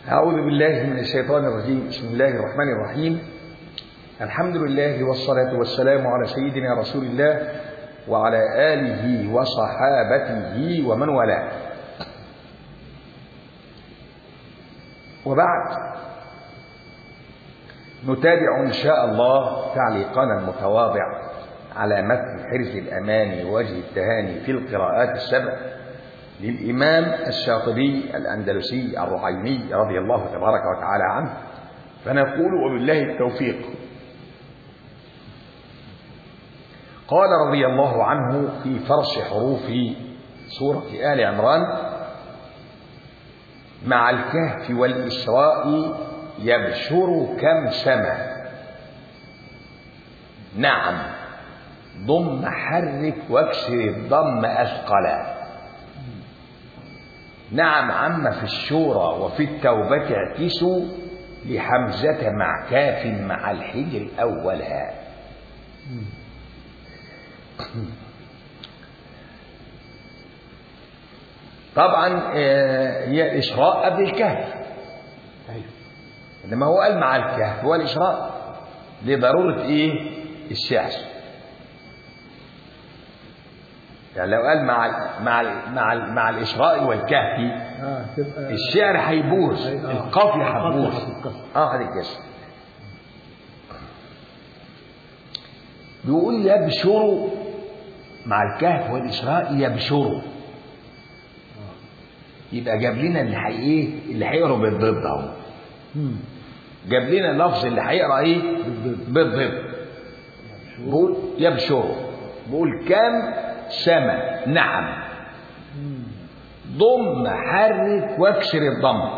أعوذ بالله من الشيطان الرجيم بسم الله الرحمن الرحيم الحمد لله والصلاة والسلام على سيدنا رسول الله وعلى آله وصحابته ومن والاه وبعد نتابع إن شاء الله تعليقنا المتواضع على متن حرز الأمان ووجه التهاني في القراءات السبع للإمام الشاطبي الأندلسي الرعيني رضي الله تبارك وتعالى عنه فنقول وبالله التوفيق قال رضي الله عنه في فرش حروف سورة آل عمران مع الكهف والإسراء يبشر كم سما نعم ضم حرك واكسر الضم أثقلا نعم عم في الشورى وفي التوبة اعكسوا لحمزة مع كاف مع الحجر أولها طبعا هي الإشراء قبل الكهف إنما هو قال مع الكهف هو الإشراء لضرورة إيه الشعر يعني لو قال مع ال مع ال مع ال مع الإشراء والكهف اه تبقى الشعر هيبوظ آه. القافية هتبوظ هتتكسر. اه هتتكسر بيقول يبشروا مع الكهف والإشراء يبشروا يبقى جاب لنا اللي حي ايه اللي هيقرا بالضد اهو مم. جاب لنا اللفظ اللي هيقرا ايه بالضد. بالضد بقول يبشروا بقول كم سما نعم مم. ضم حرك واكسر الضم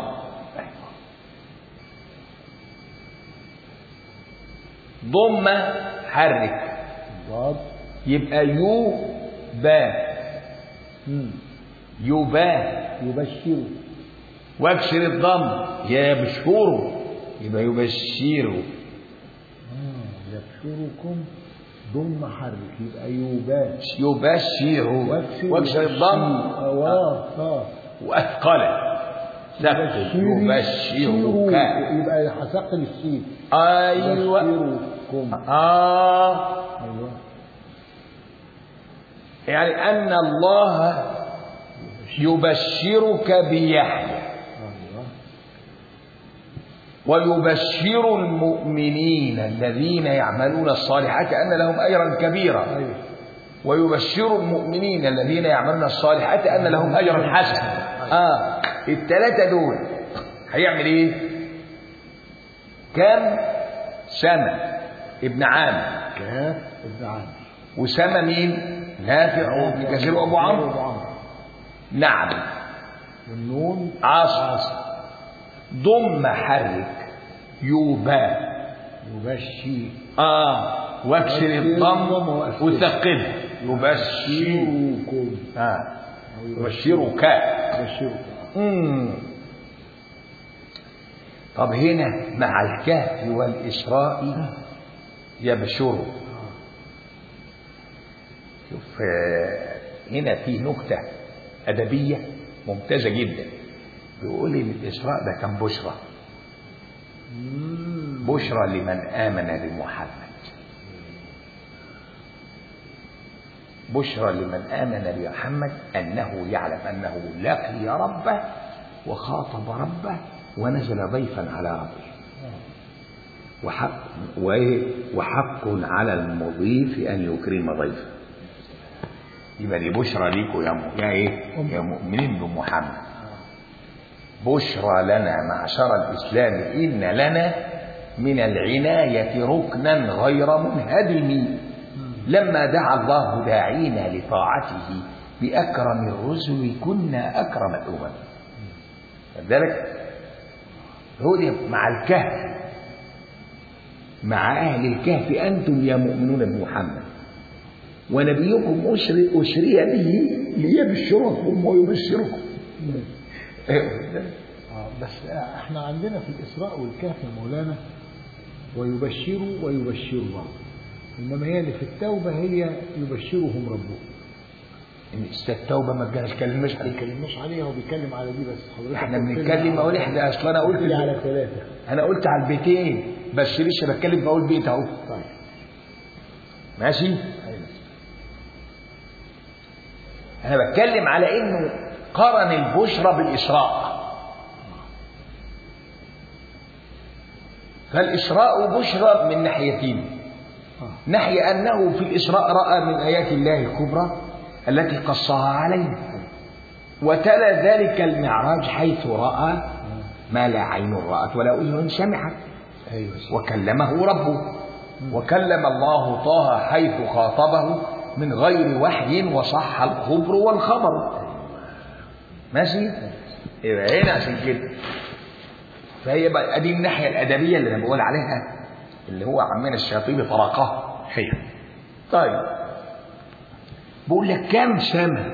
ضم حرك ضاد يبقى يو با مم. يبا يبشر واكسر الضم يبشره يبقى يبشره آه. يبشركم ضم حرك يبقى يبات يبشره واكسر الضم اه اه واثقله ثقل يبشرك يبقى هثقل السين ايوه يبشركم اه ايوه يعني ان الله يبشرك بيحيى ايوه ويبشر المؤمنين الذين يعملون الصالحات ان لهم اجرا كبيرا ايوه ويبشر المؤمنين الذين يعملون الصالحات ان لهم اجرا حسنا اه الثلاثه دول هيعمل ايه كم سنه ابن عامر كاف ابن عامر وسمى مين نافع وابن كثير وابو عمرو أبو عمرو نعم والنون عاصم ضم حرك يوبا يبشر اه واكسر الضم وأسكت. وثقل يبشر يبشركم آه. أو يبشرك يبشرك مم. طب هنا مع الكهف والإسراء يبشر شوف آه، هنا في نكتة أدبية ممتازة جدا بيقول إن الإسراء ده كان بشرى مم. بشرى لمن آمن بمحمد بشرى لمن آمن بمحمد أنه يعلم أنه لقي ربه وخاطب ربه ونزل ضيفا على ربه وحق وإيه؟ وحق على المضيف أن يكرم ضيفه يبقى دي بشرى ليكم يا م... يا ايه يا مؤمنين بمحمد بشرى لنا معشر الإسلام إن لنا من العناية ركنا غير منهدم لما دعا الله داعينا لطاعته بأكرم الرسل كنا أكرم الأمم ذلك هو دي مع الكهف مع أهل الكهف أنتم يا مؤمنون بمحمد ونبيكم أسري, أسري به ليبشركم ويبشركم آه، بس احنا عندنا في الإسراء والكهف يا مولانا ويبشروا ويبشر الله إنما هي اللي في التوبة هي يبشرهم ربهم إن التوبة ما اتكلمناش ما عليها بيتكلمناش عليها هو بيتكلم على دي بس حضرتك احنا قلت لنا بنتكلم على- اقول احنا اصل انا قلت قلت لي على ثلاثة انا قلت على البيتين بس لسه بتكلم بقول بيت اهو طيب ماشي أيوة. انا بتكلم على انه قرن البشرى بالاسراء فالاسراء بشرى من ناحيتين آه. ناحية أنه في الإسراء رأى من آيات الله الكبرى التي قصها عليه وتلا ذلك المعراج حيث رأى ما لا عين رأت ولا أذن سمعت أيوة وكلمه ربه وكلم الله طه حيث خاطبه من غير وحي وصح الخبر والخبر ماشي يبقى هنا عشان كده فهي بقى ادي الناحيه الادبيه اللي انا بقول عليها اللي هو عمنا الشاطبي طرقها هي طيب بقول لك كم سنه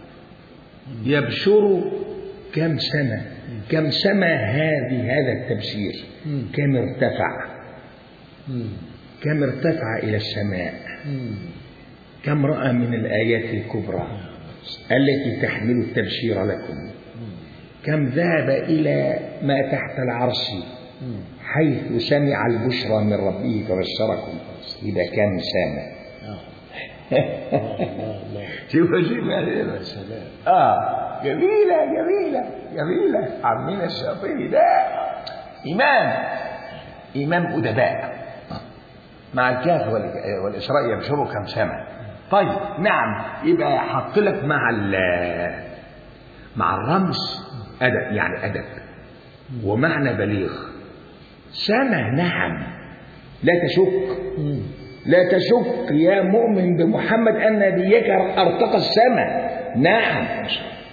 يبشر كم سنه كم سنه هذه هذا التبشير مم. كم ارتفع مم. كم ارتفع إلى السماء مم. كم رأى من الآيات الكبرى التي تحمل التبشير لكم كم ذهب إلى ما تحت العرش مم. حيث سمع البشرى من ربه فبشركم إذا كان سامع آه. الله الله شوف شوف يا سلام آه جميلة جميلة جميلة عمنا الشاطبي ده إمام إمام أدباء مع الكهف وال- والإسراء يبشروا كم سنة طيب نعم يبقى حط لك مع ال- مع الرمز أدب يعني أدب ومعنى بليغ سنة نعم لا تشك مم. لا تشك يا مؤمن بمحمد أن نبيك ارتقى السماء نعم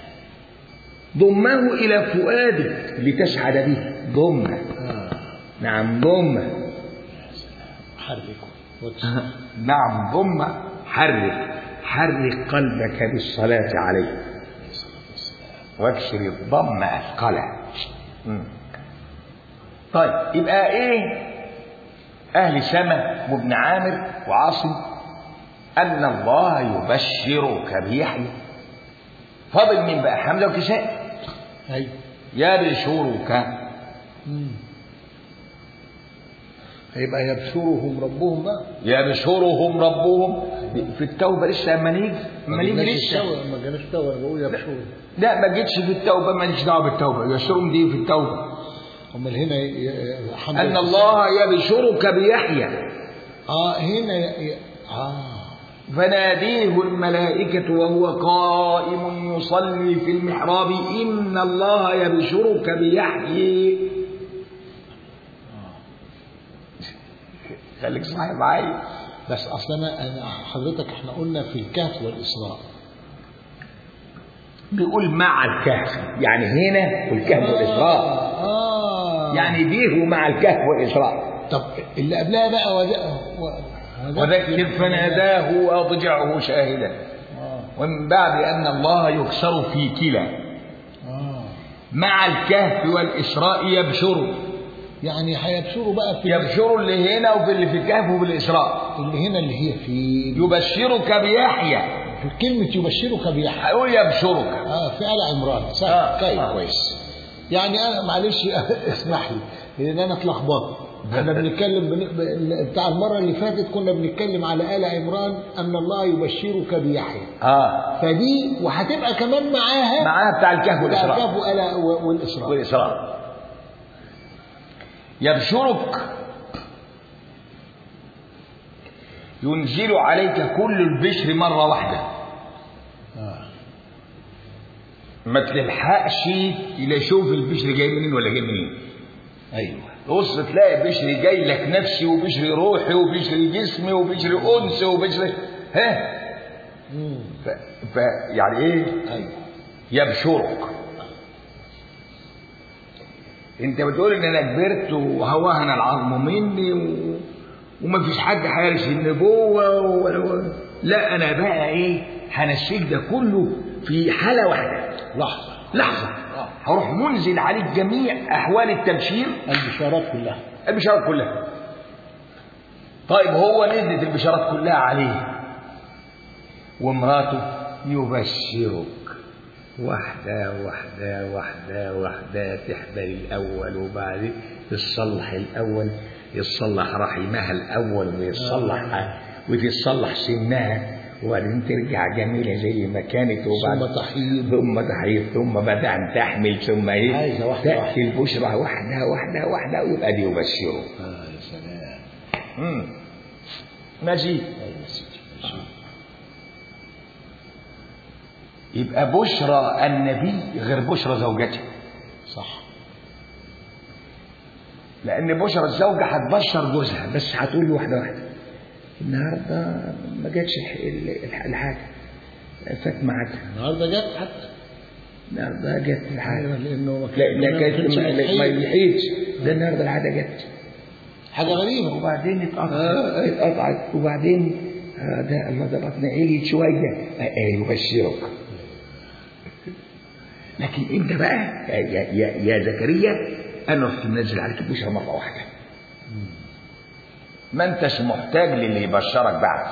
ضمه إلى فؤادك لتسعد به ضمه آه. نعم ضمه حركه واكسر نعم ضمه حرك حرك قلبك بالصلاة عليه واكسر الضم أثقله مم. طيب يبقى إيه أهل سما وابن عامر وعاصم أن الله يبشرك بيحيى فاضل مين بقى حمزة وكساء أيوة يبشرك مم. هيبقى يبشرهم ربهم بقى يبشرهم ربهم في التوبة لسه أما نيجي أما نيجي جالناش لسه التوبة، ما جالناش توبة انا بقول يبشرهم لا ما جيتش في التوبة ماليش دعوة بالتوبة يبشرهم دي في التوبة امال هنا ي- ي- حمد أن الله يبشرك بيحيى اه هنا ي- ي- اه فناديه الملائكة وهو قائم يصلي في المحراب إن الله يبشرك بيحيى خليك صاحي معايا بس اصل انا انا حضرتك احنا قلنا في الكهف والاسراء بيقول مع الكهف يعني هنا في الكهف والإسراء اه يعني به مع الكهف والإسراء طب اللي قبلها بقى وذ- و- وذكر فناداه وأضجعه شاهدا اه ومن بعد أن الله يكسر في كلا اه مع الكهف والإسراء يبشر يعني هيبشروا بقى في يبشر اللي هنا وفي اللي في الكهف وفي الإسراء اللي هنا اللي هي في يبشرك بيحيى في كلمة يبشرك بيحيى هيقول يبشرك اه في آل عمران صح آه، طيب آه. كويس يعني انا معلش اسمح لي لان انا اتلخبطت احنا بنتكلم بن... ب- بتاع المره اللي فاتت كنا بنتكلم على ال عمران ان الله يبشرك بيحيى اه فدي وهتبقى كمان معاها معاها بتاع الكهف والإسراء الكهف وآل و- والاسراء والإسراء يبشرك ينزل عليك كل البشر مرة واحدة آه. ما تلحقش إلى شوف البشر جاي منين ولا جاي منين ايوه بص تلاقي بشر جاي لك نفسي وبشر روحي وبشر جسمي وبشر أنس وبشر ها مم. ف... ف... يعني إيه ايوه يبشرك انت بتقول ان انا كبرت وهوهن العظم مني و... وما فيش حد حارس النبوة و... و... لا انا بقى ايه هنسيك ده كله في حالة واحدة لحظه لحظة هروح منزل عليك جميع احوال التبشير البشارات كلها البشارات كلها طيب هو نزلت البشارات كلها عليه ومراته يبشرك واحدة واحدة واحدة واحدة تحبل الأول وبعدين يتصلح الأول يتصلح رحمها الأول ويتصلح وتتصلح سنها وبعدين ترجع جميلة زي ما كانت وبعد ثم تحيض ثم تحيض ثم بدأ أن تحمل ثم إيه عايزة واحدة تأتي البشرى واحدة واحدة واحدة ويبقى دي يبشره اه يا سلام مم. ماشي ايوه يا سيدي ماشي. يبقى بشرى النبي غير بشرى زوجته صح لأن بشرى الزوجة هتبشر جوزها بس هتقول له واحدة واحدة النهاردة ما جاتش الح- الح- الحاجة فات ميعادها النهارده جت حتى النهاردة جت ايوه الحاجة لانه ما لا لا ما كانت كانش ما ما بيحيد. يحيدش ده النهاردة العادة جت حاجه غريبه وبعدين اتقطعت اتقطعت وبعدين آه، ده الله ده بطن عليت شوية آه، آه، يبشرك لكن انت بقى يا, يا, يا, يا زكريا انا رحت منزل عليك البشرى مرة واحدة ما انتش محتاج للي يبشرك بعد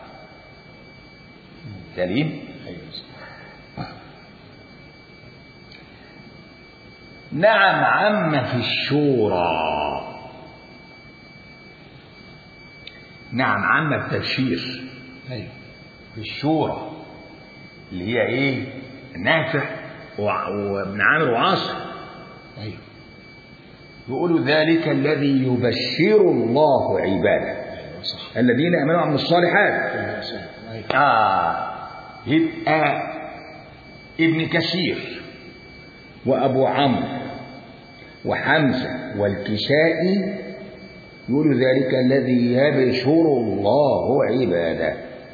سليم ايوه يا سيدي. نعم عم في الشورى نعم عم التبشير ايوه في الشورى اللي هي ايه نافع وع- وابن عامر وعاصم ايوه يقولوا ذلك الذي يبشر الله عباده ايوه صح الذين امنوا وعملوا الصالحات ايوه يا سلام. ايوه آه يبقى ابن كثير وأبو عمرو وحمزة والكسائي يقول ذلك الذي يبشر الله عباده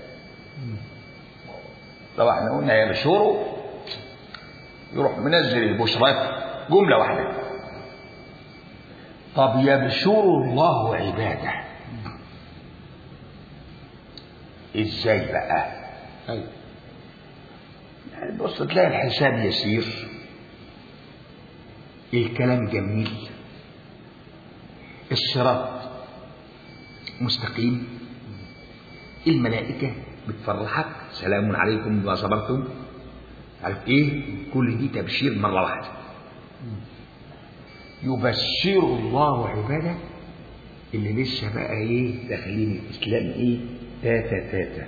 لو احنا قلنا يبشر يروح منزل البشرات جملة واحدة طب يبشر الله عباده ازاي بقى ايوه يعني بص تلاقي الحساب يسير الكلام جميل الصراط مستقيم الملائكة بتفرحك سلام عليكم بما صبرتم عارف ايه كل دي تبشير مرة واحدة يبشر الله عباده اللي لسه بقى ايه داخلين الاسلام ايه تاتا تاتا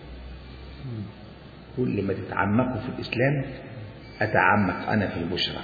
كل ما تتعمقوا في الإسلام أتعمق أنا في البشرى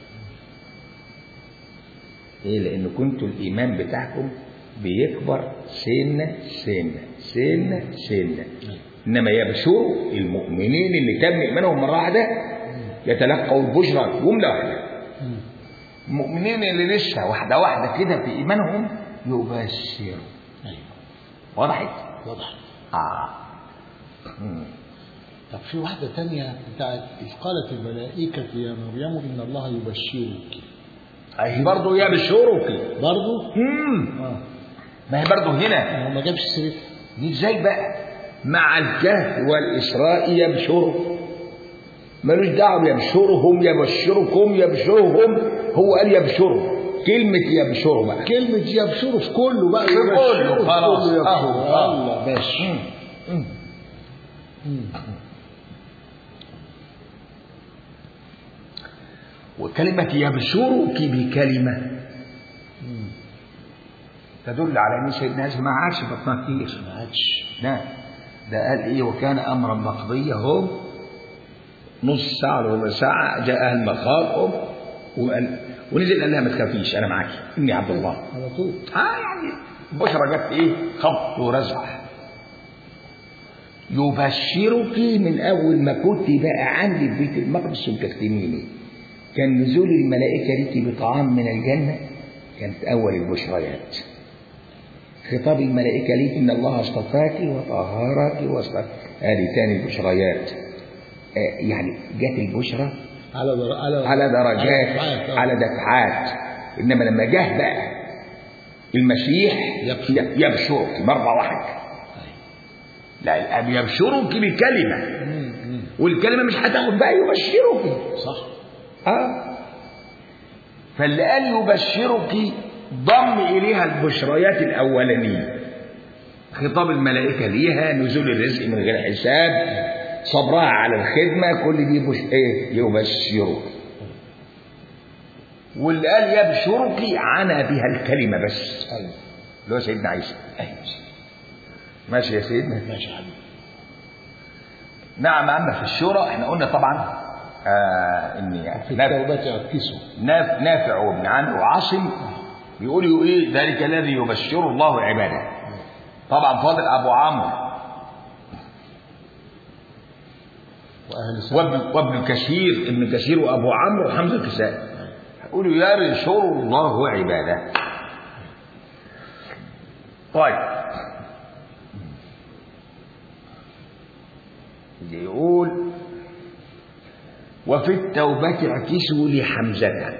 إيه لأن كنتوا الإيمان بتاعكم بيكبر سنة سنة سنة سنة إنما يبشروا المؤمنين اللي تم إيمانهم مرة واحدة يتلقوا البشرى جملة واحدة المؤمنين اللي لسه واحدة واحدة كده في إيمانهم يبشروا ايوه وضحت؟ واضح آه مم. طب في واحدة تانية بتاعت إذ قالت الملائكة يا مريم إن الله يبشرك أهي برضه يبشرك برضه؟ مم. اه ما هي برضه هنا هو ما جابش سيرتها دي ازاي بقى مع الكهف والإسراء يبشر ملوش دعوة يبشرهم يبشركم يبشرهم هو قال يبشروا كلمة يبشروا بقى كلمة يبشروا في كله بقى في يبشروا كله، في خلاص. كله أهو، يبشروا أهو. الله ماشي مم. مم. مم. وكلمة يبشرك بكلمة مم. تدل على ان سيدنا عيسى ما عادش بطنها كتير ما عادش لا ده قال ايه وكان امرا مقضيا اهو نص ساعه ولا ربع ساعه جاء اهل المخاض وقال ونزل قال لها ما تخافيش انا معاك اني عبد الله على طول اه يعني بشرى جت ايه خبط ورزع يبشرك من اول ما كنت بقى عندي في بيت المقدس وتختميني كان نزول الملائكه ليكي بطعام من الجنه كانت اول البشريات خطاب الملائكه ليك ان الله اصطفاك وطهرك واصطفاك هذه تاني البشريات آه يعني جت البشرى على در... على على درجات دفعات، آه. على دفعات انما لما جه بقى المسيح يبشر. يبشرك مره واحده لا الاب يبشرك بكلمه مم. مم. والكلمه مش هتاخد بقى يبشرك صح اه فاللي قال يبشرك ضم اليها البشريات الاولانيه خطاب الملائكه ليها نزول الرزق من غير حساب صبرها على الخدمة كل دي بش ايه يبشرك واللي قال يبشرك عنا بها الكلمة بس ايوه اللي هو سيدنا عيسى ايوه ماشي يا سيدنا ماشي يا حبيبي نعم أما في الشورى احنا قلنا طبعا آه ان في نافع, التوبة يعكسوا ناف- نافع وابن عمرو وعاصم بيقولوا ايه ذلك الذي يبشر الله عباده طبعا فاضل ابو عمرو واهل السنة وابن وابن كثير ابن كثير وابو عمرو وحمزه الكسائي يقولوا يبشر الله عباده طيب يقول وفي التوبة اعكسوا لحمزة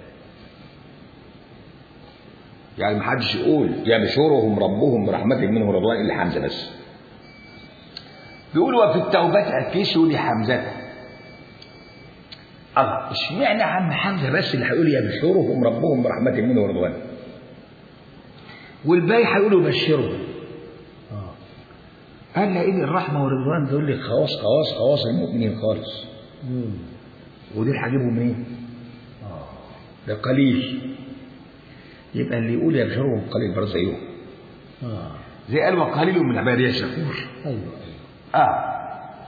يعني محدش يقول يبشرهم ربهم برحمة منه ورضوان إلا حمزة بس بيقول وفي التوبة اعكسوا لحمزة الله اشمعنى عم حمزة بس اللي هيقول يبشرهم ربهم برحمة منه ورضوان والباقي هيقولوا بشرهم اه قال لان الرحمة والرضوان دول لي خواص خواص خواص المؤمنين خالص مم. ودول هجيبهم منين؟ اه ده قليل يبقى اللي يقول يبشرهم قليل برضه زيهم اه زي قال وقليل من عبادي الشكور ايوه ايوه اه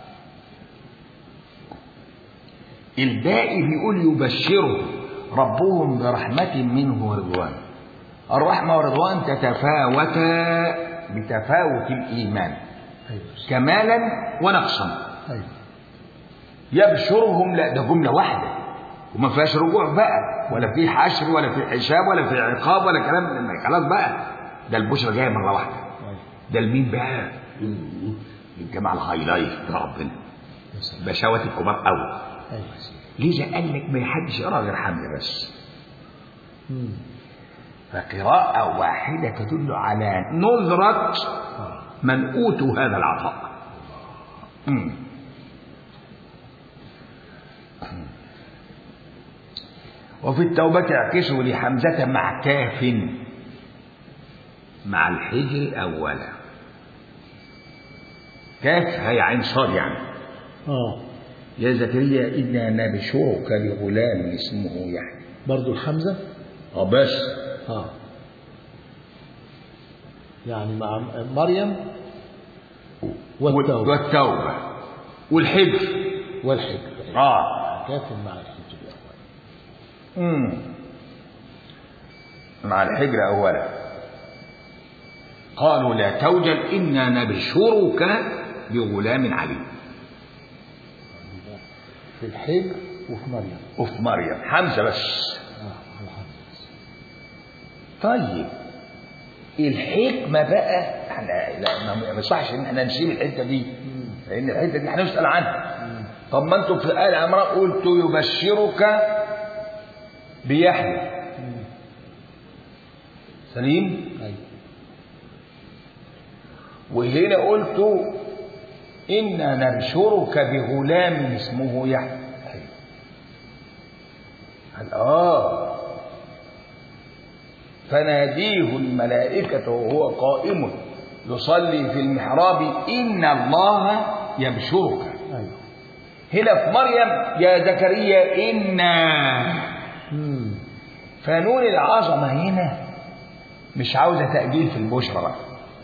الباقي بيقول يبشرهم ربهم برحمة منه ورضوان الرحمة والرضوان تتفاوتا بتفاوت الإيمان ايوه كمالا ونقصا ايوه يبشرهم لا ده جملة واحدة وما فيهاش رجوع بقى ولا في حشر ولا في حساب ولا في عقاب ولا كلام من ده. خلاص بقى ده البشرى جاية مرة واحدة ايوه ده لمين بقى؟ الجماعة الهاي لايف بتاع ربنا يا سلام بشوات الكبار قوي ايوه يا سيدي لذا قال لك ما حدش يقرا غير حمزه بس مم. فقراءة واحدة تدل على نظرة اه من أوتوا هذا العطاء مم. وفي التوبة اعكسوا لحمزة مع كاف مع الحجر أولا كاف هي عين صاد يعني اه يا زكريا إنا نبشرك بغلام اسمه يحيى برضو الحمزة اه بس اه يعني مع مريم والتوبة والتوبة والحجر والحجر اه كاف مع الحجر الأول مم. مع الحجر أولا قالوا لا توجل إنا نبشرك بغلام عليم في الحجر وفي مريم وفي مريم حمزة بس اه الحمزة طيب الحكمة بقى احنا لا ما ما يصحش ان احنا نسيب الحتة دي لأن الحتة دي هنسأل عنها طب ما انتم في آل عمران قلتوا يبشرك بيحيى سليم ايوه وهنا قلت إنا نبشرك بغلام اسمه يحيى ايوه قال آه فناديه الملائكة وهو قائم يصلي في المحراب إن الله يبشرك ايوه هنا في مريم يا زكريا إنا مم. فنون العظمة هنا مش عاوزة تأجيل في البشرى بقى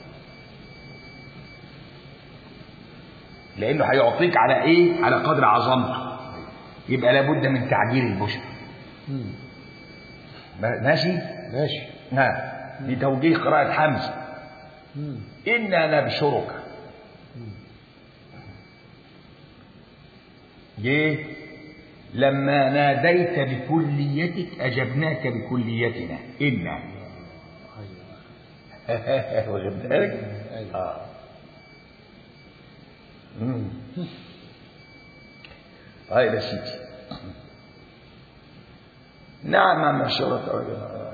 لأنه هيعطيك على إيه؟ على قدر عظمته يبقى لابد من تعجيل البشرى مم. ما- ماشي؟ ماشي ها لتوجيه قراءة حمزة مم. إنا نبشرك جه لما ناديت بكليتك أجبناك بكليتنا إنا ايوه واخد بالك؟ ايوه آه. مم. طيب يا سيدي نعم عم الشرط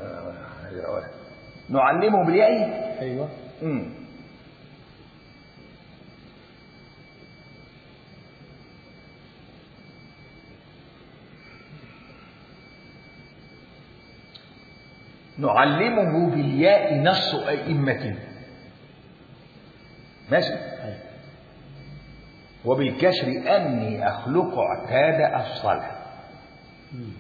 نعلمه بالياء ايوه مم. نعلمه بالياء نص أئمة ماشي ايوه وبالكسر أني أخلق اعتاد أفصله مم.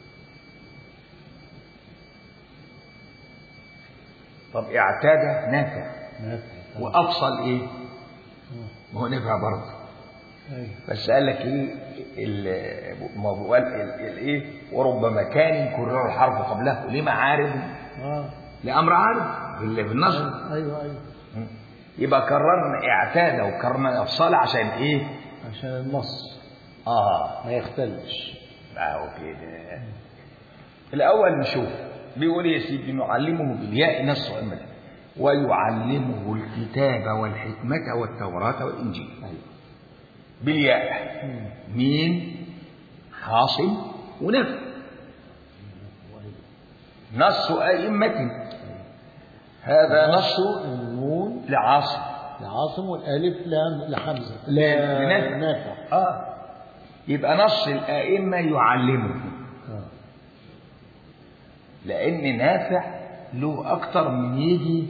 طب اعتاد نافع نافع وأفصل إيه؟ آه. ما هو نافع برضه أيوة. بس قال لك ايه ال- ما هو قال ال- ال- ايه وربما كان يكرر الحرف قبله لما عارض اه لامر عارض في ال- في النصر ايوه ايوه يبقى كررنا اعتاد وكررنا افصال عشان ايه عشان النص اه ما يختلش اهو كده الاول نشوف بيقول إيه يا سيدي نعلمه بالياء نص عمله ويعلمه الكتاب والحكمة والتوراة والإنجيل ايوه بالياء مم. مين حاصم ونفع نص أئمة هذا نص النون لعاصم لعاصم والالف ل- لحمزه لنافع. نافع آه يبقى نص الأئمة يعلمه اه لأن نافع له أكتر من يجي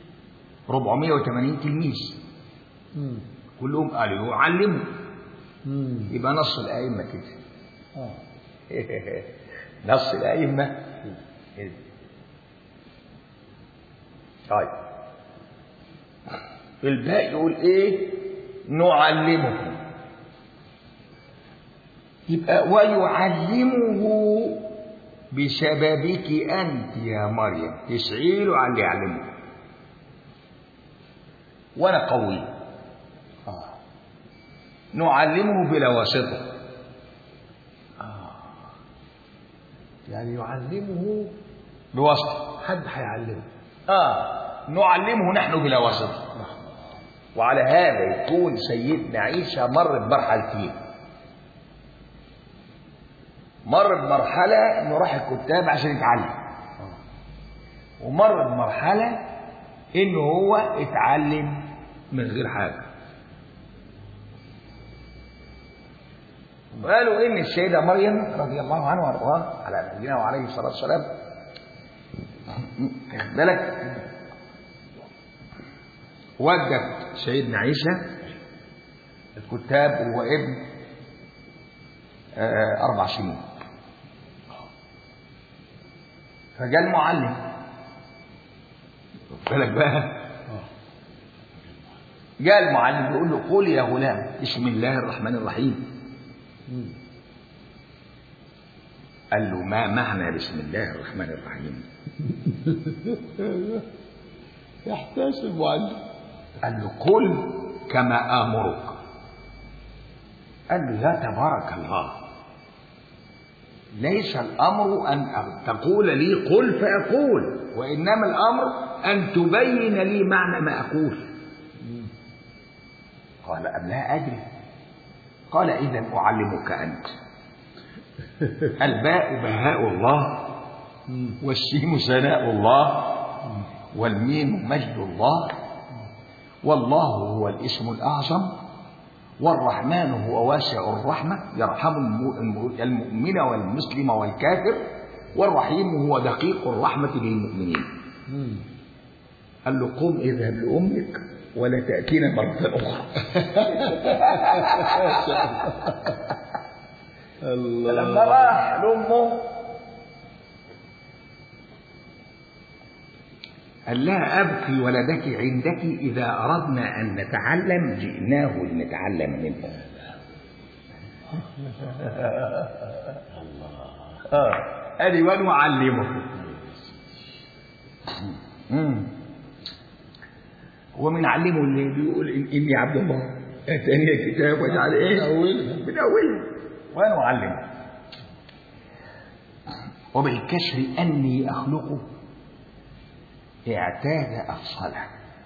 480 تلميذ مم. كلهم قالوا يعلمه مم. يبقى نص الأئمة كده اه نص الأئمة كده. طيب الباقي يقول إيه نعلمه يبقى ويعلمه بسببك أنت يا مريم تسعيله على اللي يعلمه وأنا قوي اه نعلمه بلا واسطة يعني يعلمه بواسطة حد هيعلمه آه نعلمه نحن بلا واسطة وعلى هذا يكون سيدنا عيسى مر بمرحلتين مر بمرحلة إنه راح الكتاب عشان يتعلم اه ومر بمرحلة إنه هو اتعلم من غير حاجة وقالوا إن السيدة مريم رضي الله عنها وأرضاها على نبينا وعليه الصلاة والسلام واخد بالك وجد سيدنا عيسى الكتاب وهو ابن آه، أربع سنين فجاء المعلم خد بالك بقى اه جاء المعلم يقول له قول يا غلام بسم الله الرحمن الرحيم مم. قال له ما معنى بسم الله الرحمن الرحيم يحتاج المعلم قال له قل كما آمرك قال له يا تبارك الله ليس الأمر أن تقول لي قل فأقول وإنما الأمر أن تبين لي معنى ما أقول قال أم لا أدري قال إذا أعلمك أنت الباء بهاء الله مم. والسين ثناء الله والميم مجد الله والله هو الاسم الأعظم والرحمن هو واسع الرحمة يرحم الم- الم- المؤمن والمسلم والكافر والرحيم هو دقيق الرحمة للمؤمنين مم. قال له قم اذهب لأمك ولا تأتينا مرة أخرى الله فلما راح لأمه قال لها أبكي ولدك عندك إذا أردنا أن نتعلم جئناه لنتعلم منه آه قال ونعلمه مم. هو من علمه اللي بيقول إن إني عبد الله آتاني الكتاب واجعل إيه؟ من أولها. من أولها ونعلمه وبالكسر أني أخلقه اعتاد أفصله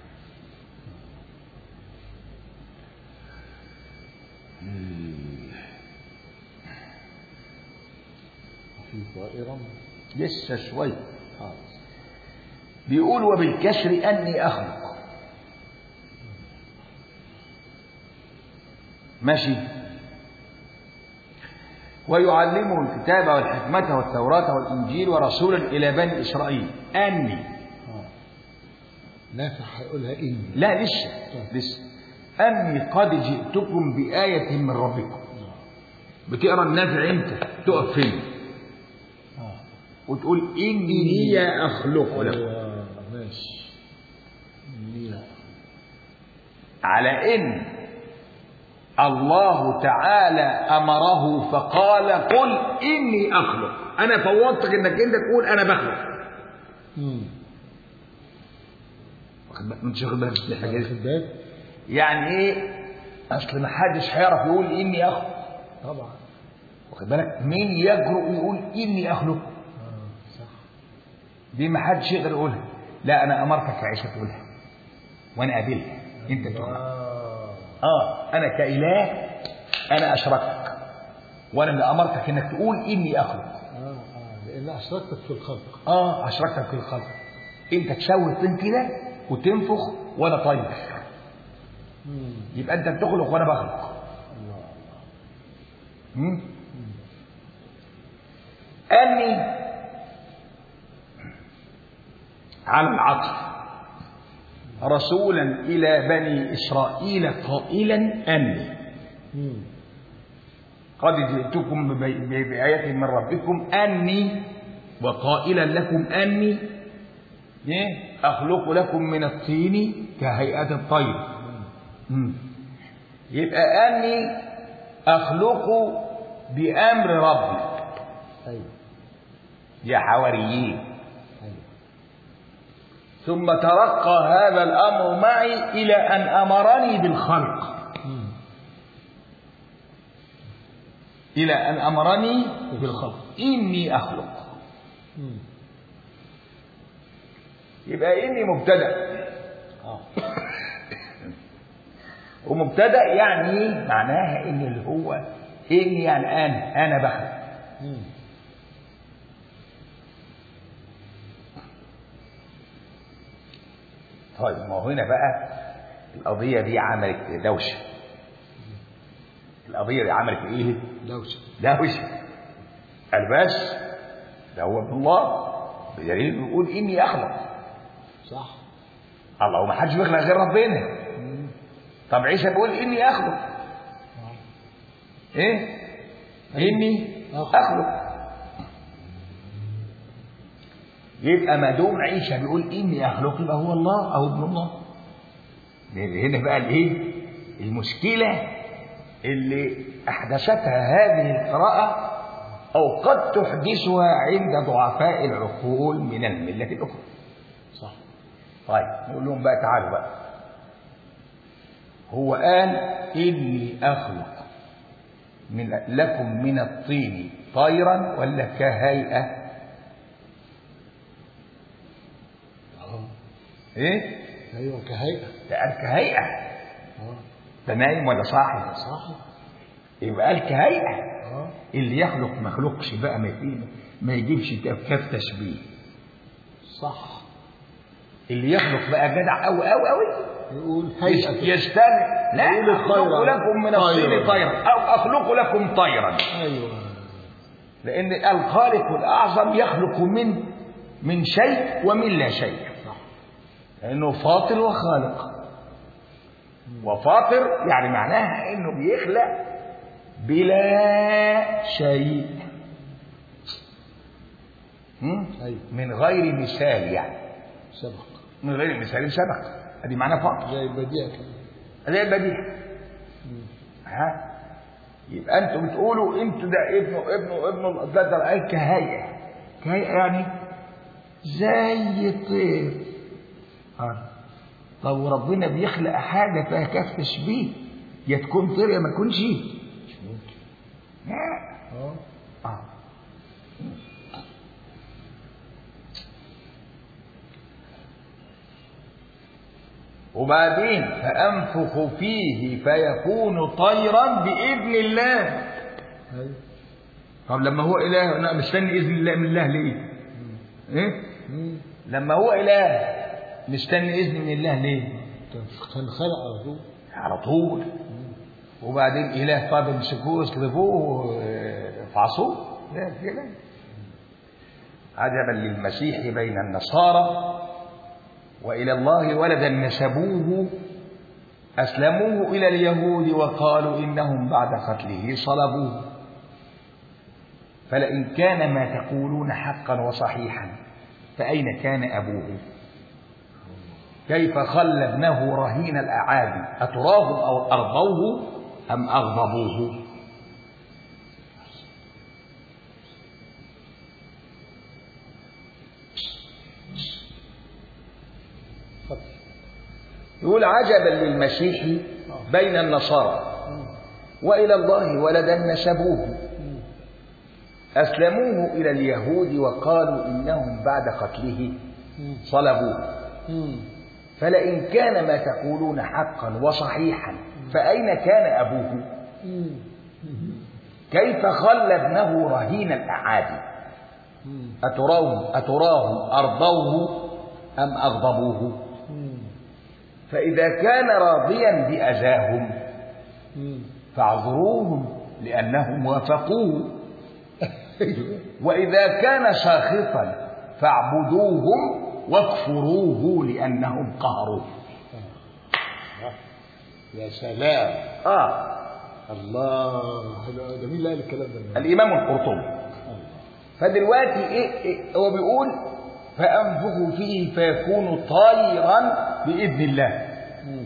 في طائرة لسه شوي حاضر بيقول وبالكسر أني أخلق ماشي ويعلمه الكتاب والحكمة والتوراة والإنجيل ورسولا إلى بني إسرائيل أني اه نافع هيقولها إني لا لسه لسه أني قد جئتكم بآية من ربكم بتقرا النافع امتى تقف فين آه. وتقول إني هي أخلق لكم أيوة، ماشي إني على إن الله تعالى أمره فقال قل إني أخلق أنا فوضتك إنك أنت تقول أنا بخلق مم. واخد بالك مش واخد بالك من الحاجة دي واخد بالك؟ يعني إيه أصل ما حدش هيعرف يقول إني أخلق طبعا واخد بالك مين يجرؤ يقول إني أخلق آه صح دي ما حدش يقدر يقولها لا أنا أمرتك يا عيسى تقولها وأنا قابلها أنت تقولها آه اه انا كاله انا اشركتك وانا اللي امرتك انك تقول اني اخلق آه آه لأن أشركتك في الخلق اه اشركتك في الخلق انت تسوي الطين كده وتنفخ وانا طير مم. يبقى انت بتخلق وانا بخلق الله مم؟ اني على العطف رسولا الى بني اسرائيل قائلا اني مم. قد جئتكم ببي- ب- بآية من ربكم أني وقائلا لكم أني إيه؟ أخلق لكم من الطين كهيئة الطير مم. يبقى أني أخلق بأمر ربي أيوة يا حواريين أيوة ثم ترقى هذا الأمر معي إلى أن أمرني بالخلق مم. إلى أن أمرني بالخلق إني أخلق مم. يبقى إني مبتدأ آه ومبتدا يعني معناها ان اللي هو ان يعني انا انا بخلق مم. طيب ما هو هنا بقى القضيه دي عملت دوشه القضيه دي عملت ايه دوشة دوشه قال بس ده هو ابن الله بدليل بيقول اني اخلق صح الله وما حدش بيخلق غير ربنا مم. طب عيسى بيقول اني اخلق آه. ايه اني أخلق. اخلق يبقى ما دام عيسى بيقول اني اخلق يبقى هو الله او ابن الله لأن هنا بقى الايه المشكله اللي احدثتها هذه القراءه او قد تحدثها عند ضعفاء العقول من المله الاخرى صح طيب نقول لهم بقى تعالوا بقى هو قال إني أخلق من لكم من الطين طيرا ولا كهيئة آه. إيه؟ أيوة كهيئة ده قال كهيئة آه. ده نايم ولا صاحي صح يبقى قال كهيئة آه. اللي يخلق ما يخلقش بقى ما يجيب ما يجيبش كاف تشبيه صح اللي يخلق بقى جدع قوي قوي قوي يقول هيئة يستمع لا يقول أخلق الطيرة. لكم من الطين طيرا. طيرا أو أخلق لكم طيرا أيوة لأن الخالق الأعظم يخلق من من شيء ومن لا شيء صح لأنه فاطر وخالق وفاطر يعني معناها إنه بيخلق بلا شيء هم؟ أيوة من غير مثال يعني سبق من غير مثال سبق ادي معناه فاطر زي البديع كده زي البديع ها يبقى انتوا بتقولوا انتوا ده ابنه ابنه ابنه ده ده قال كهيئه كهيئه يعني زي الطير اه طب وربنا بيخلق حاجه فيها كف تشبيه يا تكون طير يا ما تكونش مش ممكن لا. اه اه وبعدين فأنفخ فيه فيكون طيرا بإذن الله ايوه طب لما هو إله أنا مستني إذن الله من الله ليه؟ إيه؟ مم. لما هو إله مستني إذن من الله ليه؟ كان كان خلق على طول على طول وبعدين إله طب يمسكوه يصلبوه آه، فعصوه لا كده عجبا للمسيح بين النصارى وإلى الله ولدا نسبوه أسلموه إلى اليهود وقالوا إنهم بعد قتله صلبوه فلئن كان ما تقولون حقا وصحيحا فأين كان أبوه كيف خلى ابنه رهين الأعادي أتراهم أو أرضوه أم أغضبوه اتفضل يقول عجبا للمسيح بين النصارى وإلى الله ولدا نسبوه أسلموه إلى اليهود وقالوا إنهم بعد قتله صلبوه مم. فلئن كان ما تقولون حقا وصحيحا فأين كان أبوه مم. كيف خلى ابنه رهين الأعادي مم. أتراهم أتراهم أرضوه أم أغضبوه مم. فإذا كان راضيا بأذاهم مم. فاعذروهم لأنهم وافقوه وإذا كان ساخطا فاعبدوهم واكفروه لأنهم قهروه يا سلام آه الله حلو. ده مين اللي قال الكلام ده الإمام القرطبي الله. فدلوقتي إيه, إيه هو بيقول فأنفخوا فيه فيكون طيرا بإذن الله مم.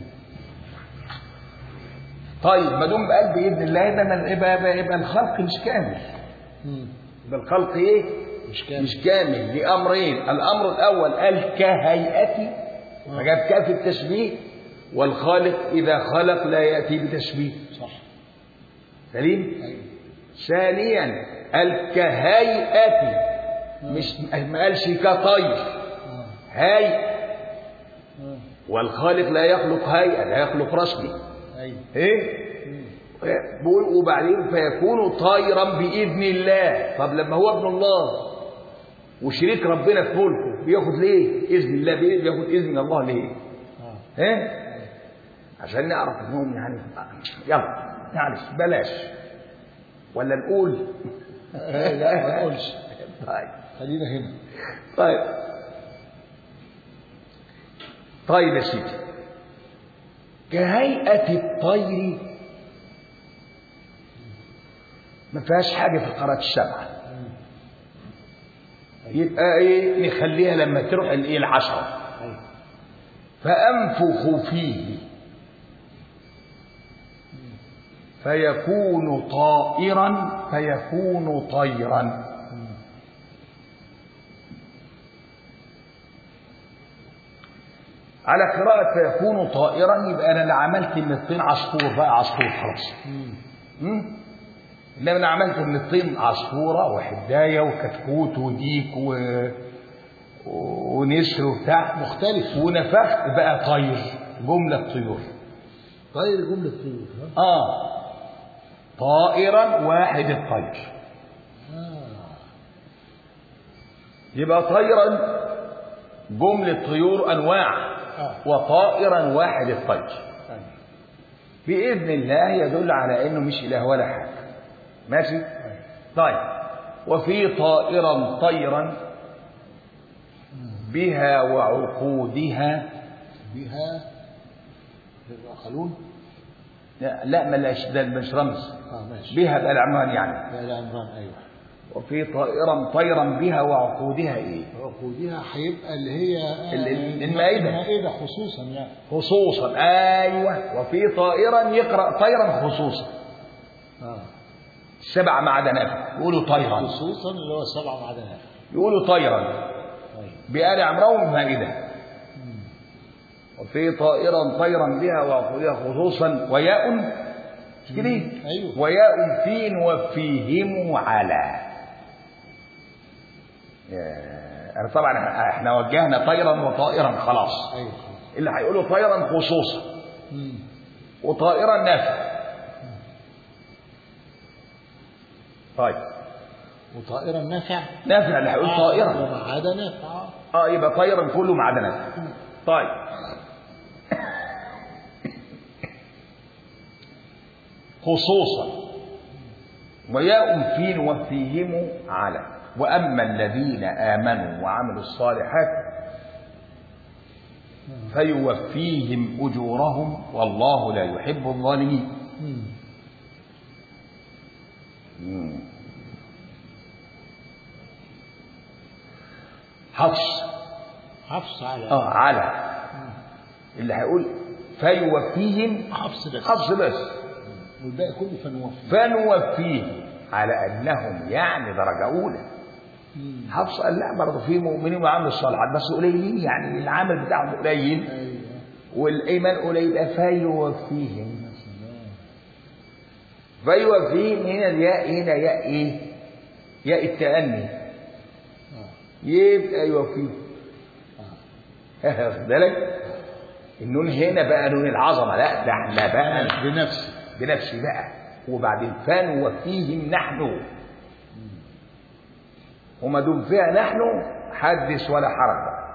طيب ما دام قال بإذن الله يبقى يبقى, يبقى, يبقى الخلق مش كامل مم. يبقى الخلق إيه؟ مش كامل مش كامل لأمرين الأمر الأول قال كهيئتي فجاب كاف التشبيه والخالق إذا خلق لا يأتي بتشبيه صح سليم ايوه ثانيا قال كهيئتي مش ما قالش كطير آه. هيئة آه. والخالق لا يخلق هيئة لا يخلق رسمي ايوه ايه مم. بيقول وبعدين فيكون طائرا باذن الله طب لما هو ابن الله وشريك ربنا في ملكه بياخد ليه اذن الله بي- بياخد اذن الله ليه اه ايه عشان نعرف انهم يعني يلا معلش بلاش ولا نقول آه، لا ما تقولش طيب خلينا هنا طيب طيب يا سيدي كهيئة الطير ما فيهاش حاجة في القارات السبعة يبقى ايه نخليها لما تروح الايه العشرة ايوه فأنفخ فيه فيكون طائرا فيكون طيرا على قراءة فيكون طائرا يبقى أنا اللي عملت من الطين عصفور بقى عصفور خلاص مم. مم؟ إنما أنا عملت من الطين عصفورة وحداية وكتكوت وديك و... ونسر وبتاع مختلف ونفخت بقى طير جملة طيور طير جملة طيور ها آه طائرا واحد الطير آه. يبقى طيرا جملة طيور أنواع آه. وطائرا واحد الطير أيوة. بإذن الله يدل على إنه مش إله ولا حاجة ماشي أيوة. طيب وفي طائرا طيرا بها وعقودها بها يتواصلون لا, لا ملاش ده مش رمز اه ماشي بها بقى العنوان يعني لا لا عمران ايوه وفي طائرا طيرا بها وعقودها ايه عقودها هيبقى اللي هي آه، ال- ال- المائدة. المائدة خصوصا يعني خصوصا ايوه وفي طائرا يقرا طيرا خصوصا اه سبع معدنات يقولوا طيرا خصوصا اللي هو السبع معدنات يقولوا طيرا طيب بآل عمران مائدة وفي طائرا طيرا بها وعقودها خصوصا وياء مش كده أيوه. وياء في وفيهم على يا- أنا طبعا احنا وجهنا طيرا وطائرا خلاص ايوه خلاص اللي هيقولوا طيرا خصوصا مم. وطائرا نافع طيب وطائرا نافع نافع اللي هيقول طائرا وما عدا نافع اه يبقى طيرا كله معدنات طيب خصوصا وياء في وفيهم على واما الذين امنوا وعملوا الصالحات فيوفيهم أجورهم والله لا يحب الظالمين مم. مم. حفص حفص على اه على اللي هيقول فيوفيهم حفص بس حفص بس والباقي كله فنوفي فنوفيهم على انهم يعني درجه اولى مم. حفص قال لا برضه في مؤمنين وعامل الصالحات بس قليلين يعني العمل بتاعهم قليل ايوه والايمان قليل يبقى فيوفيهم يا سلام فيوفيهم هنا الياء هنا ياء ايه؟ ياء التأني اه يبقى يوفيهم اه واخد بالك؟ النون هنا بقى نون العظمه لا ده احنا بقى بنفسي بنفسي بقى وبعدين فنوفيهم نحن وما دام فيها نحن حدث ولا حرج بقى.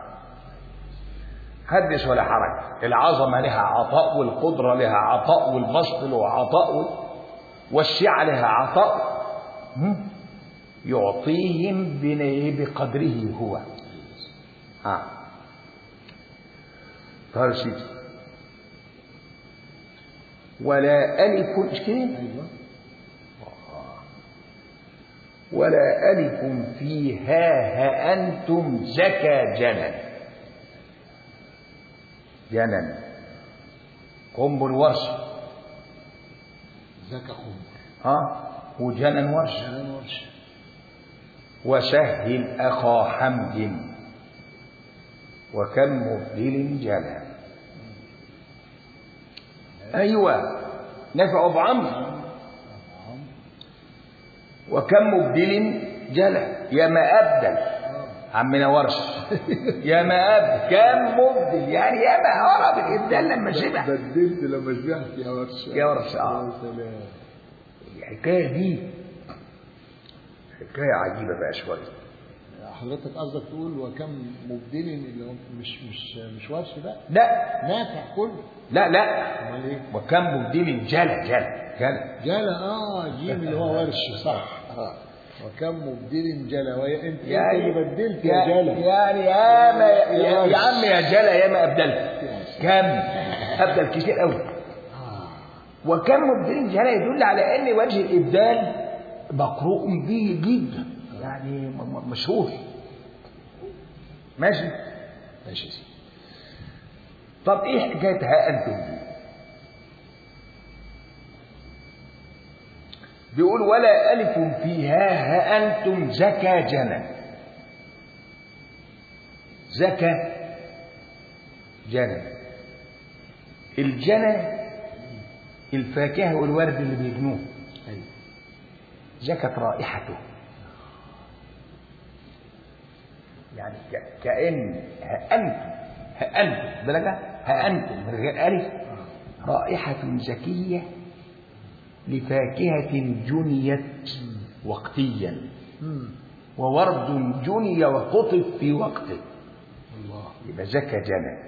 حدث ولا حرج العظمه لها عطاء والقدره لها عطاء والبسط له عطاء وال- والسعه لها عطاء هم؟ يعطيهم بن- بقدره هو اه طيب يا سيدي ولا ألف مش كده؟ ايوه ولا ألف فيها ها أنتم زكى جنن جنن قنبل ورش زكى خمر ها وجنن ورش شغال ورشه وسهل أخا حمد وكم مبدل جنن أيوة نفع أبو عمرو وكم مبدل جلى يا ما أبدل عمنا ورش يا ما أبدل كم مبدل يعني يا ما هرب الإبدال لما شبع بدلت لما شبعت يا ورشه يا ورشة، آه. يا سلام الحكاية دي حكاية عجيبة بقى شوية حضرتك قصدك تقول وكم مبدل اللي هو مش مش مش ورش بقى لا نافع كله لا لا امال ايه؟ وكم مبدل جلى جلى جلى جلا اه جيم اللي هو ورش صح اه وكم مبدل جلا ويا انت انت اللي بدلت يا جلا يعني يا ما يا, يا يا عم يا جلى يا ما أبدلت كم أبدل كتير قوي آه. وكم مبدل جلى يدل على ان وجه الابدال مقروء به جدا يعني م- م- مشهور ماشي ماشي يا سيدي طب ايه حكايه ها انتم دي بيقول ولا الف فيها ها انتم زكى جنى زكى جنى الجنى الفاكهه والورد اللي بيجنوه ايوه زكت رائحته يعني ك- كأن هأنتم هأنتم بلغة هأنتم من غير ألف رائحة زكية لفاكهة جنيت وقتيا مم. وورد جني وقطف في وقته الله يبقى زكى جنى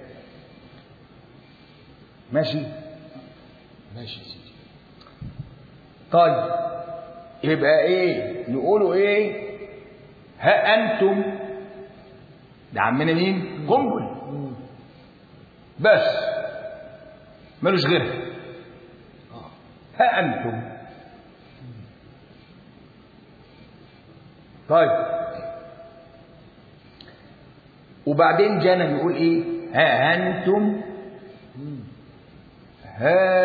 ماشي ماشي يا سيدي طيب يبقى ايه نقولوا ايه ها انتم ده عمنا مين قنبل مم. بس ملوش غيرها اه ها انتم طيب وبعدين جانا يقول ايه ها انتم مم. ها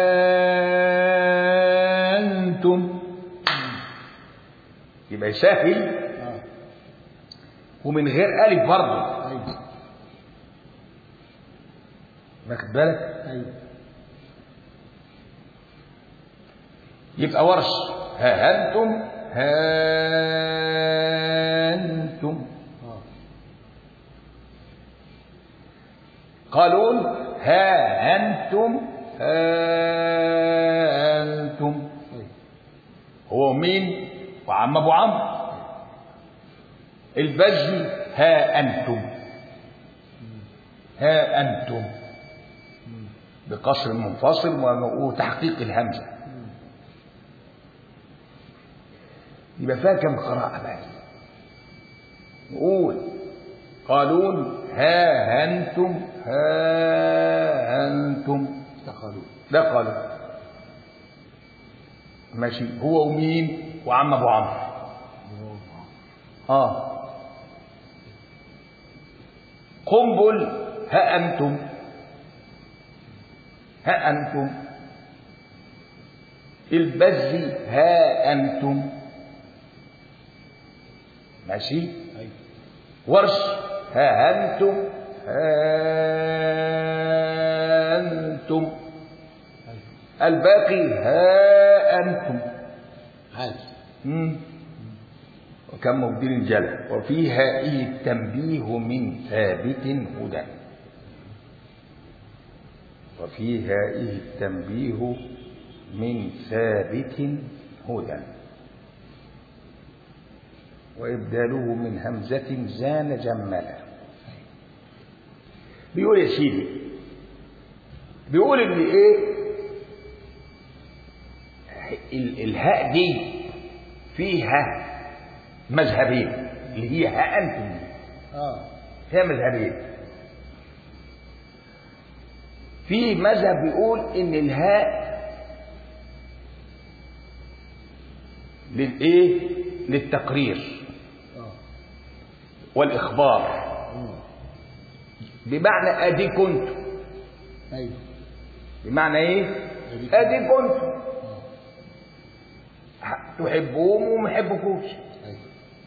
انتم يبقى يسهل اه ومن غير الف برضه ايوه واخد بالك ايوه يبقى ورش ها انتم ها انتم اه قالون ها انتم ها انتم ايوه هو مين وعم ابو عمرو البزي ها انتم ها انتم مم. بقصر منفصل وتحقيق الهمزه مم. يبقى فيها كم قراءة بقى نقول قالون ها أنتم ها أنتم دخلوا دخلوا ماشي هو ومين وعم أبو عمرو اه قنبل ها أنتم ها أنتم البز ها أنتم ماشي أيوة ورش ها أنتم ها أنتم أيوة الباقي ها أنتم عادي مم. وكم مبدل الجلى وفيها إيه التنبيه من ثابت هدى وفيها إيه التنبيه من ثابت هدى وإبداله من همزة زان جملا بيقول يا سيدي بيقول إن إيه ال- الهاء دي فيها مذهبين اللي هي ها أنتم دي اه فيها مذهبين في مذهب بيقول ان الهاء للايه للتقرير اه والاخبار آه. بمعنى ادي كنت ايوه بمعنى ايه أدي كنت. ادي كنت اه تحبوهم وما يحبكوش ايوه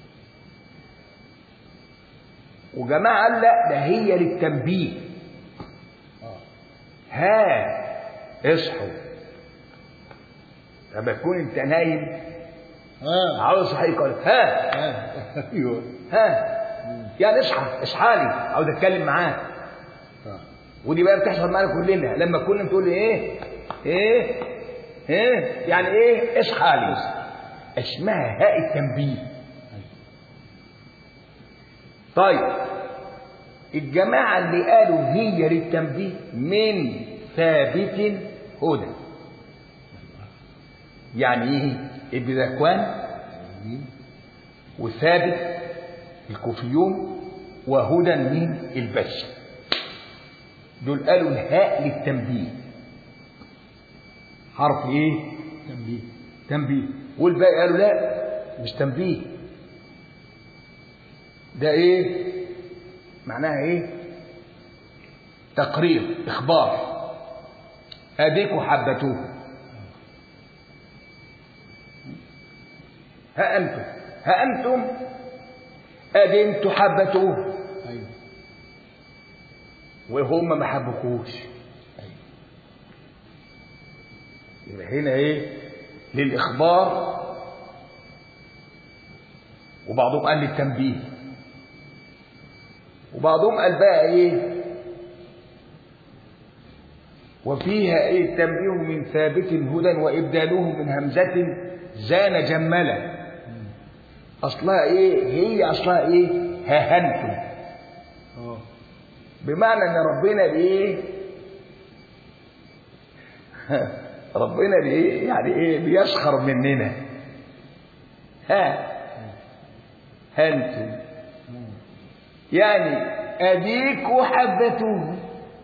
وجماعه قال لا ده هي للتنبيه اه ها اصحوا لما تكون انت نايم اه عاوز صحيح يقول ها آه. ايوه ها يعني اصحى اصحى لي عاوز اتكلم معاك اه ودي بقى بتحصل معانا كلنا لما كنا تقول لي ايه ايه ايه يعني ايه اصحى لي اسمها هاء التنبيه ايوه طيب الجماعة اللي قالوا هي للتنبيه من ثابت هدى يعني ايه ابن ذكوان مين وثابت الكوفيون وهدى من البشر دول قالوا الهاء للتنبيه حرف ايه تنبيه تنبيه والباقي قالوا لا مش تنبيه ده ايه معناها ايه تقرير اخبار اديكوا حبتوه ها انتم ها انتم ادي انتوا حبتوه ايوه وهم ما حبكوش ايوه يبقى هنا ايه للاخبار وبعضهم قال للتنبيه وبعضهم قال بقى ايه وفيها ايه التنبيه من ثابت هدى وابداله من همزه زان جملا اصلها ايه هي اصلها ايه ههنتم اه بمعنى ان ربنا بايه ربنا بايه يعني ايه بيسخر مننا ها انتم يعني اديكوا حبتوه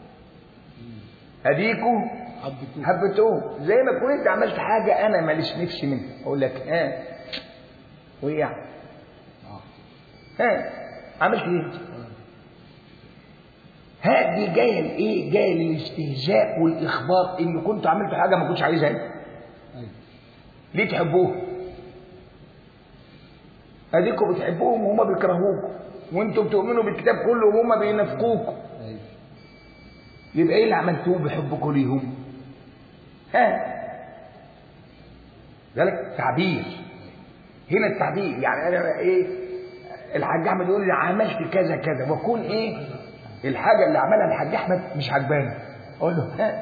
اديكوا حبتوه حبتوه زي ما تكون انت عملت حاجه انا ماليش نفسي منها اقول لك ها وايه يعني اه ها عملت ايه ها دي جايه لايه جايه للاستهزاء والاخبار ان كنت عملت حاجه ما كنتش عايزها انت ايوه ليه تحبوه اديكم بتحبوهم وهم بيكرهوكم وانتم بتؤمنوا بالكتاب كله وهم بينافقوكم ايوه يبقى ايه اللي عملتوه بحبكم ليهم ها ذلك تعبير هنا التعبير يعني انا ايه الحاج احمد يقول لي عملت كذا كذا واكون ايه الحاجه اللي عملها الحاج احمد مش عجباني اقول له ها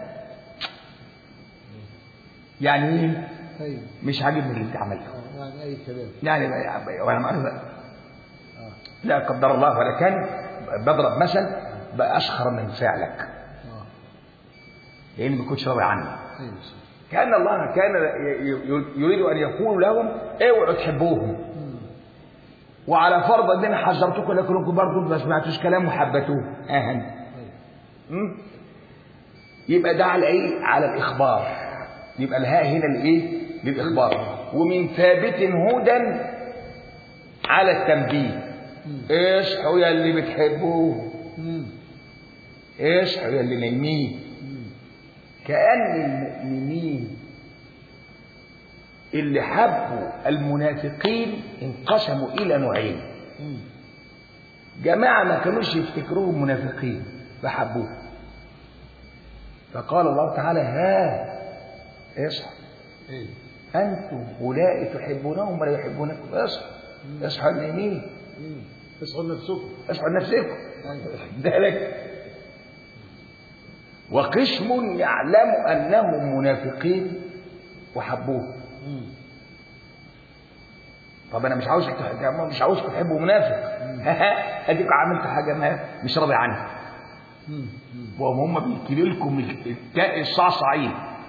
يعني ايه ايوه مش عاجبني اللي انت عملته آه، يعني اي كلام يعني بقى- وانا مؤاخذة اه لا قدر الله ولا كان بضرب مثل بأسخر من فعلك اه لأني ما كنتش راضي عني ايوه كأن الله كان ي- ي- يريد أن يقول لهم اوعوا تحبوهم مم. وعلى فرض ان انا حذرتكم لكنكم برضه ما سمعتوش كلام وحبتوه اهن م? يبقى ده على ايه على الاخبار يبقى الهاء هنا الايه للاخبار ومن ثابت هدى على التنبيه اصحوا يا اللي بتحبوه مم. اصحوا يا اللي نايمين كأن المؤمنين اللي حبوا المنافقين انقسموا إلى نوعين مم. جماعة ما كانوش يفتكروهم منافقين فحبوه فقال الله تعالى ها اصحوا ايه أنتم أولئك تحبونهم ولا يحبونكم اصحوا اصحوا اليمين مم. اصحوا نفسكم اصحوا لنفسكم ايوه ذلك وقسم يعلم أنهم منافقين وحبوه مم. طب انا مش عاوزك تح- مش عاوزكم تحبوا منافق اديكم عملت حاجه ما مش راضي عنها مم. مم. وهم هم بيكيلوا لكم الت- الصعصعين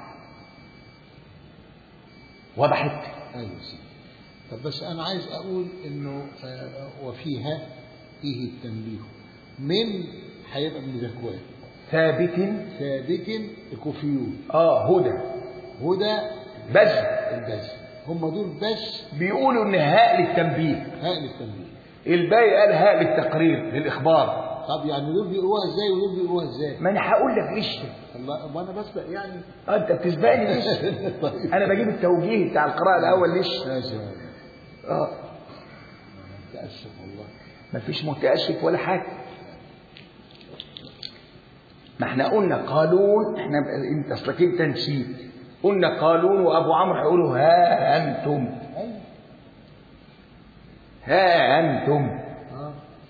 وضحت ايوه سيدي طب بس انا عايز اقول انه آه، وفيها فيه التنبيه من هيبقى من ذكوان ثابت ثابت الكوفيون اه هدى هدى بس البز هم دول بس بيقولوا ان هاء للتنبيه هاء للتنبيه الباقي قال هاء للتقرير للاخبار طب يعني دول بيقروها ازاي ودول بيقروها ازاي؟ ما انا هقول لك ايش الله وانا بسبق يعني آه، انت بتسبقني ليش طيب انا بجيب التوجيه بتاع القراءه الاول ليش ماشي اه متأسف والله مفيش متأسف ولا حاجة ما احنا قلنا قالون احنا انت اصلك انت نسيت قلنا قالون وابو عمرو هيقولوا ها انتم ايوه ها انتم اه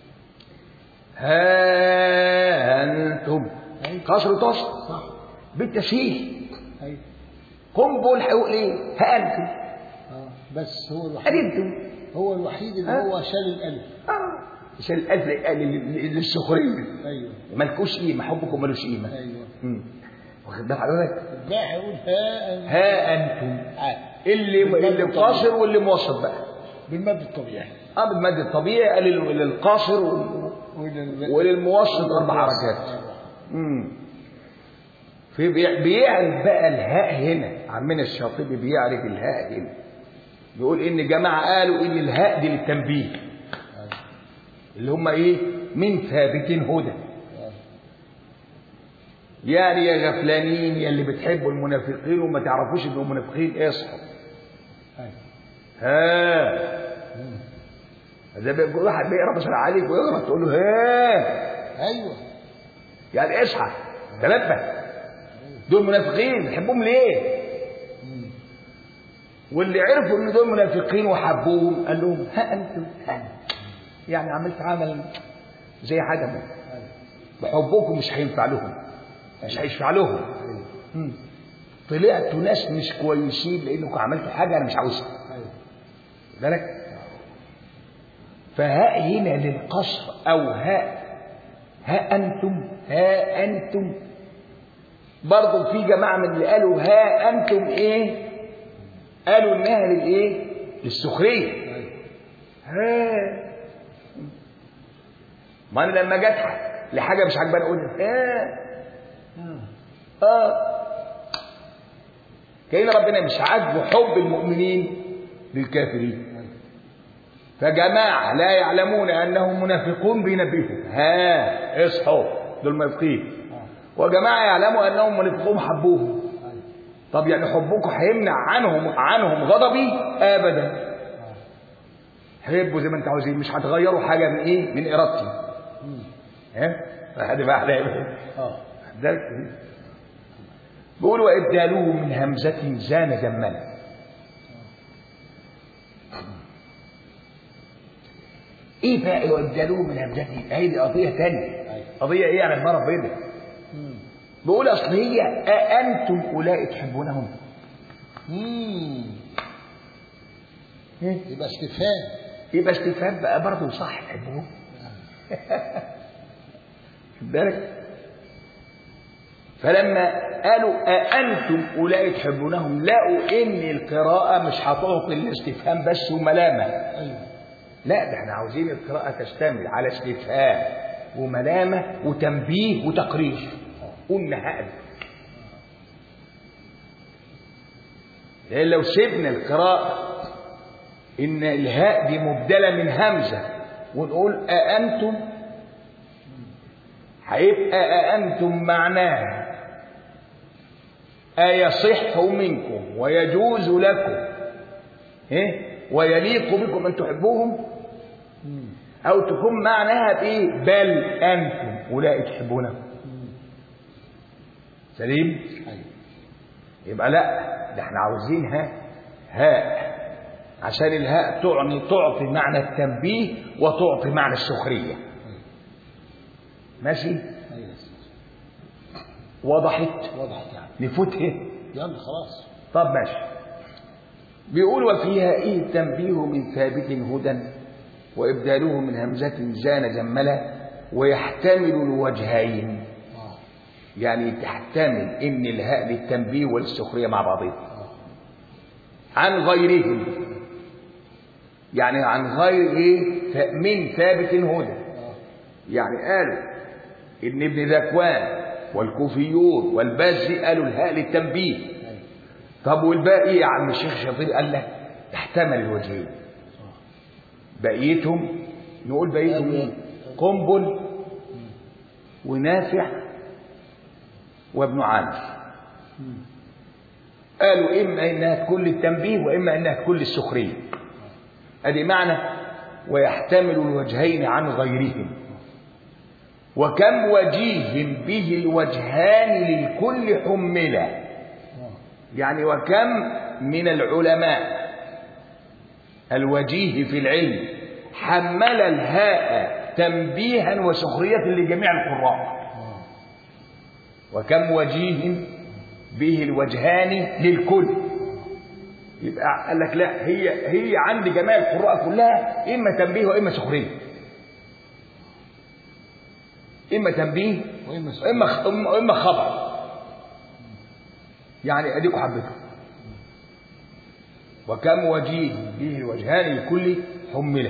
ها انتم أيوة. قصر تصل صح بالتسهيل ايوه قنبل هيقول ايه ها انتم اه بس هو الوحيد ادي انتم هو الوحيد اللي ها؟ هو شال الالف اه عشان الألف للسخرية ايوه مالكوش قيمة حبكم ملوش قيمة ايوه مم. واخد بال حضرتك الباقي هيقول ها أنت. ها انتم آه. اللي اللي قاصر واللي موسط بقى بالمد الطبيعي اه بالمد الطبيعي قال لل- للقاصر وال- ولل- وللموسط اربع حركات امم في بي- بيعرف بقى الهاء هنا عمنا الشاطبي بيعرف الهاء هنا بيقول ان جماعه قالوا ان الهاء دي للتنبيه اللي هم ايه من ثابت هدى يعني يا غفلانين يا اللي بتحبوا المنافقين وما تعرفوش انهم منافقين اصحوا أيوة. ها زي ما يقول واحد بيقرا مثلا عليك ويقرا تقول له ها ايوه يعني اصحى تنبه دول منافقين بتحبهم ليه؟ مم. واللي عرفوا ان دول منافقين وحبوهم قال لهم ها انتم ها. يعني عملت عمل زي عدمه ايوه بحبكم مش هينفع لهم مش هيشفع لهم ايوه مم. طلعتوا ناس مش كويسين لانكم عملتوا حاجه انا مش عاوزها ايوه بالك فهاء هنا للقصر او هاء ها انتم ها انتم برضه في جماعه من اللي قالوا ها انتم ايه قالوا انها للايه للسخريه ايوه ها ما انا لما جت لحاجه مش عاجباني اقول ها اه كأن ربنا مش عاجبه حب المؤمنين للكافرين فجماعة لا يعلمون أنهم منافقون بينبهوا ها اصحوا دول منافقين وجماعة يعلموا أنهم منافقون حبوهم ايوه طب يعني حبكم هيمنع عنهم عنهم غضبي أبدا حبوا زي ما انتوا عاوزين مش هتغيروا حاجة من إيه من إرادتي مم. ها هذه بقى على إيه؟ اه ذلك بيقول وإبداله من همزة زان زمنا ايه بقى وإبداله من همزة هي دي قضية تانية ايوه قضية ايه يعني المرة بيضة مم. بيقول اصل هي أأنتم أولئك تحبونهم مم. يبقى استفهام يبقى استفهام بقى برضه صح تحبهم خد بالك فلما قالوا أأنتم أولئك تحبونهم لقوا إن القراءة مش هتعطي الاستفهام بس وملامة ايوه لا ده احنا عاوزين القراءة تشتمل على استفهام وملامة وتنبيه وتقرير قلنا هقل لأن لو سيبنا القراءة إن الهاء دي مبدلة من همزة ونقول أأنتم هيبقى أأنتم معناها أيصح منكم ويجوز لكم إيه؟ ويليق بكم أن تحبوهم أو تكون معناها بإيه بل أنتم أولئك تحبونهم سليم أيوة. يبقى لا ده احنا عاوزينها هاء عشان الهاء تعني تعطي معنى التنبيه وتعطي معنى السخرية ماشي أيوة يا سيدي. وضحت وضحت يعني نفوتها يلا خلاص طب ماشي بيقول وفيها إيه التنبيه من ثابت هدى وإبداله من همزة زان جملة ويحتمل الوجهين آه. يعني تحتمل إن الهاء للتنبيه والسخرية مع بعضهم آه. عن غيرهم يعني عن غير إيه ف- من ثابت هدى آه. يعني قالوا إن ابن ذكوان والكوفيون والبازي قالوا الهاء للتنبيه أيوة. طب والباقي يا عم الشيخ شطير قال لك احتمل الوجهين بقيتهم نقول بقيتهم ايه قنبل ونافع وابن عامر قالوا اما انها تكون للتنبيه واما انها تكون للسخريه ادي معنى ويحتمل الوجهين عن غيرهم وكم وجيه به الوجهان للكل حملا آه. يعني وكم من العلماء الوجيه في العلم حمل الهاء تنبيها وسخرية لجميع القراء آه. وكم وجيه به الوجهان للكل يبقى قال لك لا هي هي عند جميع القراء كلها اما تنبيه واما سخريه اما تنبيه وإما سؤال. واما اما إما خبر يعني اديكوا حبيته وكم وجيه به الوجهان لكل حمله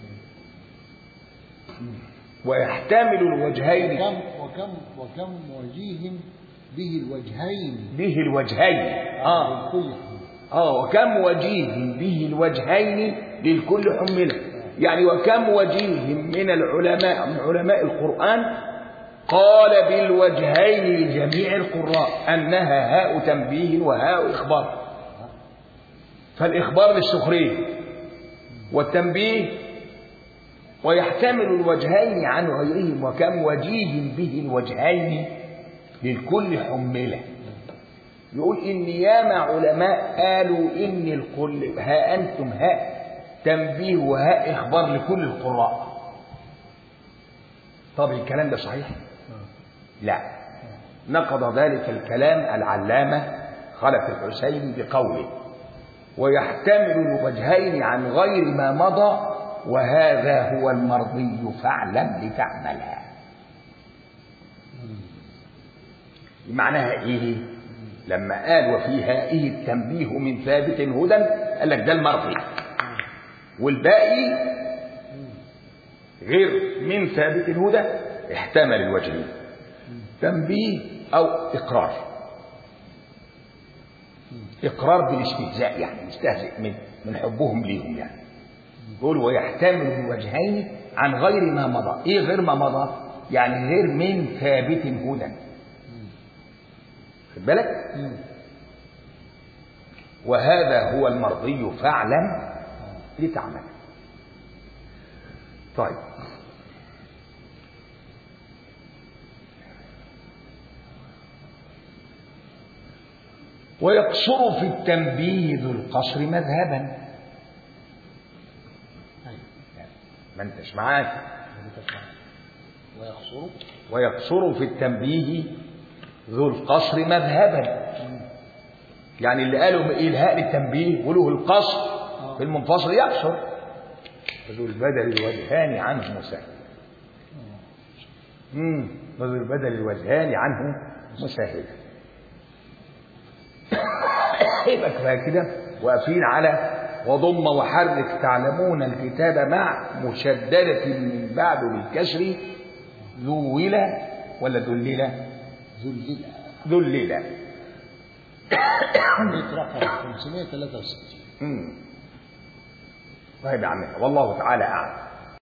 ويحتمل الوجهين وكم وكم وكم وجيه به الوجهين به الوجهين اه للكل حمل. اه وكم وجيه به الوجهين للكل حمله يعني وكم وجيه من العلماء من علماء القرآن قال بالوجهين لجميع القراء أنها هاء تنبيه وهاء إخبار فالإخبار للسخرية والتنبيه ويحتمل الوجهين عن غيرهم وكم وجيه به الوجهين للكل حمله يقول إن ياما علماء قالوا إن الكل ها أنتم هاء تنبيه وهاء إخبار لكل القراء طب الكلام ده صحيح؟ لا نقض ذلك الكلام العلامة خلف الحسين بقوله ويحتمل الوجهين عن غير ما مضى وهذا هو المرضي فاعلم لتعملها معناها ايه لما قال وفيها ايه التنبيه من ثابت هدى قال لك ده المرضي والباقي غير من ثابت الهدى احتمل الوجهين تنبيه او اقرار اقرار بالاستهزاء يعني يستهزئ من من حبهم ليهم يعني يقول ويحتمل الوجهين عن غير ما مضى ايه غير ما مضى يعني غير من ثابت هدى خد بالك مم. وهذا هو المرضي فاعلم لتعمل طيب ويقصر في التنبيه ذو القصر مذهبا أيوة. ما انتش معاك ويقصر ويقصر في التنبيه ذو القصر مذهبا يعني اللي قالوا إلهاء للتنبيه وله القصر في المنفصل يقصر ذو البدل الوجهان عنه مسهل امم ذو البدل الوجهان عنه مسهل يبقى كفايه كده واقفين على وضم وحرك تعلمون الكتاب مع مشددة من بعد بالكسر ذلل ولا ذلل ذلل ذلل بيت رقم 563 مم. طيب يا عمنا والله تعالى أعلم